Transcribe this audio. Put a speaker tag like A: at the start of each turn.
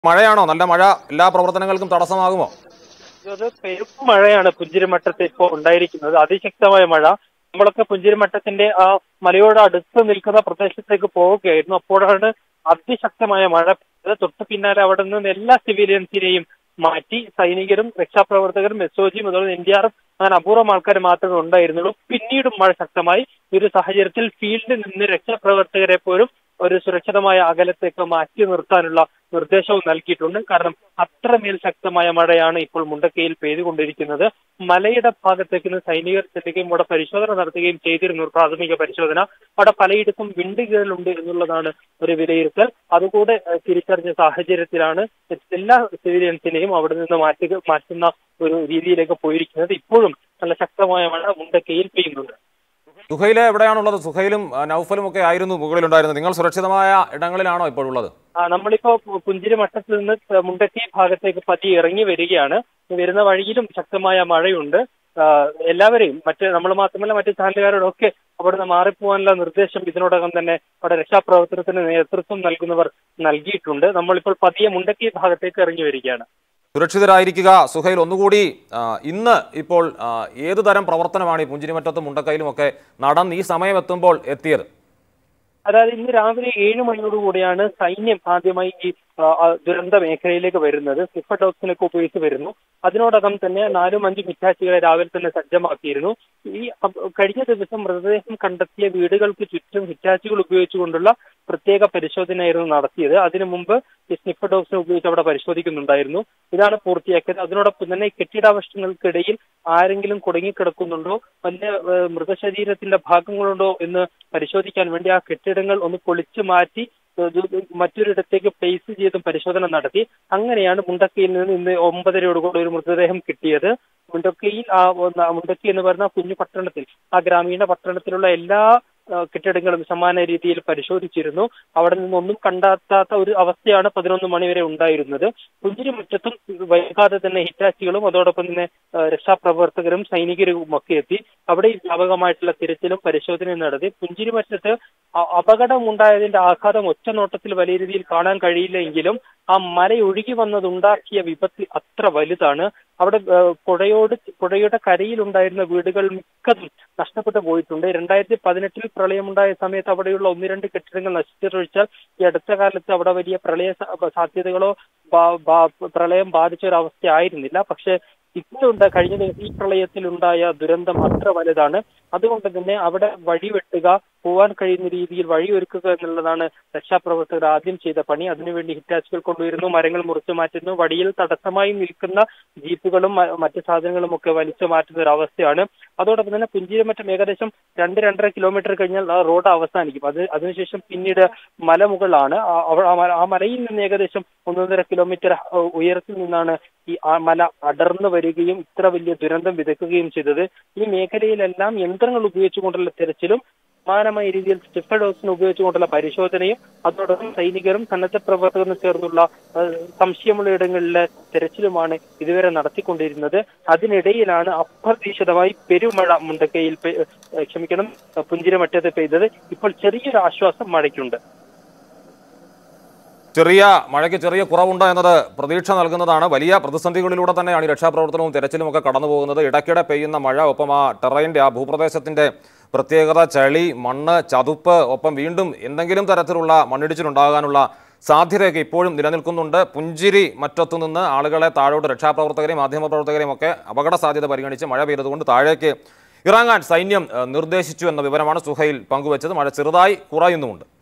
A: മഴയാണോ നല്ല മഴ എല്ലാ പ്രവർത്തനങ്ങൾക്കും തടസ്സമാകുമോ
B: അത് പെരും മഴയാണ് പുഞ്ചിരിമട്ടത്ത് ഇപ്പോൾ ഉണ്ടായിരിക്കുന്നത് അതിശക്തമായ മഴ നമ്മളൊക്കെ പുഞ്ചിരിമട്ടത്തിന്റെ ആ മലയോട് അടുത്ത് നിൽക്കുന്ന പ്രദേശത്തേക്ക് പോവുകയായിരുന്നു അപ്പോഴാണ് അതിശക്തമായ മഴ പെയ്തത്. തൊട്ടു പിന്നാലെ അവിടെ നിന്ന് എല്ലാ സിവിലിയൻസിനെയും മാറ്റി സൈനികരും രക്ഷാപ്രവർത്തകരും എസ് ഒ ജിയും അതുപോലെ എൻ ഡി ആർ എഫ് അങ്ങനെ അപൂർവം ആൾക്കാർ മാത്രമേ ഉണ്ടായിരുന്നുള്ളൂ പിന്നീടും മഴ ശക്തമായി ഈ ഒരു സാഹചര്യത്തിൽ ഫീൽഡിൽ നിന്ന് രക്ഷാപ്രവർത്തകരെ പോലും ഒരു സുരക്ഷിതമായ അകലത്തേക്ക് മാറ്റി നിർത്താനുള്ള നിർദ്ദേശവും നൽകിയിട്ടുണ്ട് കാരണം അത്രമേൽ ശക്തമായ മഴയാണ് ഇപ്പോൾ മുണ്ടക്കയിൽ പെയ്തുകൊണ്ടിരിക്കുന്നത് മലയുടെ ഭാഗത്തേക്ക് നിന്ന് സൈനികർ ചെല്ലുകയും അവിടെ പരിശോധന നടത്തുകയും ചെയ്തിരുന്നു ഒരു പ്രാഥമിക പരിശോധന അവിടെ പലയിടത്തും വിണ്ടുകീറലുണ്ട് എന്നുള്ളതാണ് ഒരു വിലയിരുത്തൽ അതുകൂടെ ഏഹ്, തിരിച്ചറിഞ്ഞ സാഹചര്യത്തിലാണ് എല്ലാ സിവിലിയൻസിനെയും അവിടെ നിന്ന് മാറ്റുക മാറ്റുന്ന ഒരു രീതിയിലേക്ക് പോയിരിക്കുന്നത് ഇപ്പോഴും നല്ല ശക്തമായ മഴ മുണ്ടക്കയിൽ പെയ്യുന്നുണ്ട്
A: സുഹൈല് എവിടെയാണുള്ളത് സുഹൈലും ആ, നൗഫലും ഒക്കെ ആയിരുന്നു മുകളിലുണ്ടായിരുന്നത് നിങ്ങൾ സുരക്ഷിതമായ ഇടങ്ങളിലാണോ ഇപ്പോഴുള്ളത്
B: ആ നമ്മളിപ്പോ പു- പുഞ്ചിരി മട്ടത്തിൽ നിന്ന് മുണ്ടക്കി ഭാഗത്തേക്ക് പതിയെ ഇറങ്ങി വരികയാണ് വരുന്ന വഴിയിലും ശക്തമായ മഴയുണ്ട് ആ, എല്ലാവരെയും മറ്റ് നമ്മൾ മാത്രമല്ല മറ്റ് ചാനലുകാരോടൊക്കെ അവിടുന്ന് മാറിപ്പോകാനുള്ള നിർദ്ദേശം ഇതിനോടകം തന്നെ അവിടെ രക്ഷാപ്രവർത്തനത്തിന് നേതൃത്വം നൽകുന്നവർ നൽകിയിട്ടുണ്ട് നമ്മളിപ്പോൾ പതിയെ മുണ്ടക്കി ഭാഗത്തേക്ക് ഇറങ്ങി വരികയാണ്
A: സുരക്ഷിതരായിരിക്കുക സുഹൈൽ ഒന്നുകൂടി ആ, ഇന്ന് ഇപ്പോൾ ആ, ഏത് തരം പ്രവർത്തനമാണ് ഈ പുഞ്ചിരിമറ്റത്തും മുണ്ടക്കയിലും ഒക്കെ നടന്ന് ഈ സമയം എത്തുമ്പോൾ എത്തിയത്
B: അതായത് ഇന്ന് രാവിലെ ഏഴ് മണിയോടുകൂടിയാണ് സൈന്യം ആദ്യമായി ഈ ആ, ആ, ദുരന്ത മേഖലയിലേക്ക് വരുന്നത് സിഫ ഡോഗ്സിനൊക്കെ ഉപയോഗിച്ച് വരുന്നു അതിനോടകം തന്നെ നാലും അഞ്ചും ഹിറ്റാച്ചികളെ രാവിലെ തന്നെ സജ്ജമാക്കിയിരുന്നു ഈ അപ്- കഴിഞ്ഞ ദിവസം മൃതദേഹം കണ്ടെത്തിയ വീടുകൾക്ക് ചുറ്റും ഹിറ്റാച്ചികൾ ഉപയോഗിച്ചുകൊണ്ടുള്ള പ്രത്യേക പരിശോധനയായിരുന്നു നടത്തിയത് അതിനു മുമ്പ് ഈ സ്നിഫർ ഡോഗ്സിനെ ഉപയോഗിച്ച് അവിടെ പരിശോധിക്കുന്നുണ്ടായിരുന്നു ഇതാണ് പൂർത്തിയാക്കിയത് അതിനോടൊപ്പം തന്നെ കെട്ടിടാവശങ്ങൾക്കിടയിൽ ആരെങ്കിലും കുടുങ്ങിക്കിടക്കുന്നുണ്ടോ വല്ല ഏഹ്, മൃതശരീരത്തിന്റെ ഭാഗങ്ങളുണ്ടോ എന്ന് പരിശോധിക്കാൻ വേണ്ടി ആ കെട്ടിടങ്ങൾ ഒന്ന് പൊളിച്ചു മാറ്റി ഏഹ്, ഇത് മറ്റൊരിടത്തേക്ക് പ്ലേസ് ചെയ്തും പരിശോധന നടത്തി അങ്ങനെയാണ് മുണ്ടക്കയിൽ നിന്ന് ഇന്ന് ഒമ്പതരയോടുകൂടി ഒരു മൃതദേഹം കിട്ടിയത് മുണ്ടക്കയിൽ ആ ഒന്ന് മുണ്ടക്കി എന്ന് പറയുന്ന കുഞ്ഞു പട്ടണത്തിൽ ആ ഗ്രാമീണ പട്ടണത്തിലുള്ള എല്ലാ ആ, കെട്ടിടങ്ങളും സമാന രീതിയിൽ പരിശോധിച്ചിരുന്നു അവിടെ നിന്നൊന്നും കണ്ടെത്താത്ത ഒരു അവസ്ഥയാണ് പതിനൊന്ന് മണിവരെ ഉണ്ടായിരുന്നത് പുഞ്ചിരിമുറ്റത്തും വൈകാതെ തന്നെ ഹിറ്റാച്ചികളും അതോടൊപ്പം തന്നെ ആ, രക്ഷാപ്രവർത്തകരും സൈനികരും ഒക്കെ എത്തി അവിടെ വ്യാപകമായിട്ടുള്ള തിരച്ചിലും പരിശോധനയും നടത്തി പുഞ്ചിരിമറ്റത്ത് അ- അപകടമുണ്ടായതിന്റെ ആഘാതം ഒറ്റ നോട്ടത്തിൽ വലിയ രീതിയിൽ കാണാൻ കഴിയില്ല എങ്കിലും ആ മലയൊഴുകി വന്നതുണ്ടാക്കിയ വിപത്ത് അത്ര വലുതാണ് അവിടെ ആ, പുഴയോട് പുഴയുടെ കരയിലുണ്ടായിരുന്ന വീടുകൾ മിക്കതും നഷ്ടപ്പെട്ടു പോയിട്ടുണ്ട് രണ്ടായിരത്തി പതിനെട്ടിൽ പ്രളയമുണ്ടായ സമയത്ത് അവിടെയുള്ള ഒന്ന് രണ്ട് കെട്ടിടങ്ങൾ നശിച്ചൊഴിച്ചാൽ ഈ അടുത്ത കാലത്ത് അവിടെ വലിയ പ്രളയ സ- സാധ്യതകളോ ബാ- ബാ- പ്രളയം ബാധിച്ച ഒരു അവസ്ഥ ആയിരുന്നില്ല പക്ഷെ ഇപ്പോഴുണ്ട കഴിഞ്ഞ ദിവസം ഈ പ്രളയത്തിൽ ഉണ്ടായ ദുരന്തം അത്ര വലുതാണ് അതുകൊണ്ട് തന്നെ അവിടെ വഴിവെട്ടുക പോവാൻ കഴിയുന്ന രീതിയിൽ വഴിയൊരുക്കുക എന്നുള്ളതാണ് രക്ഷാപ്രവർത്തകർ ആദ്യം ചെയ്ത പണി അതിനുവേണ്ടി ഹിറ്റാച്ചുകൾ കൊണ്ടുവരുന്നു മരങ്ങൾ മുറിച്ചു മാറ്റുന്നു വഴിയിൽ തടസ്സമായി നിൽക്കുന്ന ജീപ്പുകളും മ- മറ്റു സാധനങ്ങളും ഒക്കെ വലിച്ചു മാറ്റുന്ന ഒരു അവസ്ഥയാണ് അതോടൊപ്പം തന്നെ പുഞ്ചിരമറ്റം ഏകദേശം രണ്ട് രണ്ടര കിലോമീറ്റർ കഴിഞ്ഞാൽ ആ റോഡ് അവസാനിക്കും അത് അതിനുശേഷം പിന്നീട് മലമുകളാണ് ആ- അവ- ആ മല- ആ മലയിൽ നിന്ന് ഏകദേശം ഒന്നൊന്നര കിലോമീറ്റർ അഹ് ഉയരത്തിൽ നിന്നാണ് ഈ ആ മല അടർന്നു വരികയും ഇത്ര വലിയ ദുരന്തം വിതയ്ക്കുകയും ചെയ്തത് ഈ മേഖലയിലെല്ലാം യന്ത്രങ്ങൾ ഉപയോഗിച്ചുകൊണ്ടുള്ള തെരച്ചിലും സമാനമായ രീതിയിൽ സ്റ്റിഫർ ഡോസിന് ഉപയോഗിച്ചുകൊണ്ടുള്ള പരിശോധനയും അതോടൊപ്പം സൈനികരും സന്നദ്ധ പ്രവർത്തകരും ചേർന്നുള്ള ഏഹ്, സംശയമുള്ള ഇടങ്ങളിലെ തെരച്ചിലുമാണ് ഇതുവരെ നടത്തിക്കൊണ്ടിരുന്നത് അതിനിടയിലാണ് അപ്രതീക്ഷിതമായി പെരുമഴ മുണ്ടക്കയിൽ പെ- ഏഹ്, ക്ഷമിക്കണം പുഞ്ചിരമറ്റത്ത് പെയ്തത് ഇപ്പോൾ ചെറിയൊരു ആശ്വാസം മഴയ്ക്കുണ്ട്
A: ചെറിയ മഴയ്ക്ക് ചെറിയ കുറവുണ്ട് എന്നത് പ്രതീക്ഷ നൽകുന്നതാണ് വലിയ പ്രതിസന്ധികളിലൂടെ തന്നെയാണ് ഈ രക്ഷാപ്രവർത്തനവും തെരച്ചിലും ഒക്കെ കടന്നു പോകുന്നത് ഇടയ്ക്കിടെ പെയ്യുന്ന മഴ ഒപ്പം ആ ടെറൈൻ്റെ ആ ഭൂപ്രദേശത്തിൻ്റെ പ്രത്യേകത ചളി മണ്ണ് ചതുപ്പ് ഒപ്പം വീണ്ടും എന്തെങ്കിലും തരത്തിലുള്ള മണ്ണിടിച്ചിലുണ്ടാകാനുള്ള സാധ്യതയൊക്കെ ഇപ്പോഴും നിലനിൽക്കുന്നുണ്ട് പുഞ്ചിരി മറ്റത്തു നിന്ന് ആളുകളെ താഴോട്ട് രക്ഷാപ്രവർത്തകരെയും മാധ്യമപ്രവർത്തകരെയും ഒക്കെ അപകട സാധ്യത പരിഗണിച്ച് മഴ പെയ്തതുകൊണ്ട് താഴേക്ക് ഇറങ്ങാൻ സൈന്യം ഏഹ്, നിർദ്ദേശിച്ചു എന്ന വിവരമാണ് സുഹൈൽ പങ്കുവച്ചത് മഴ ചെറുതായി കുറയുന്നുമുണ്ട്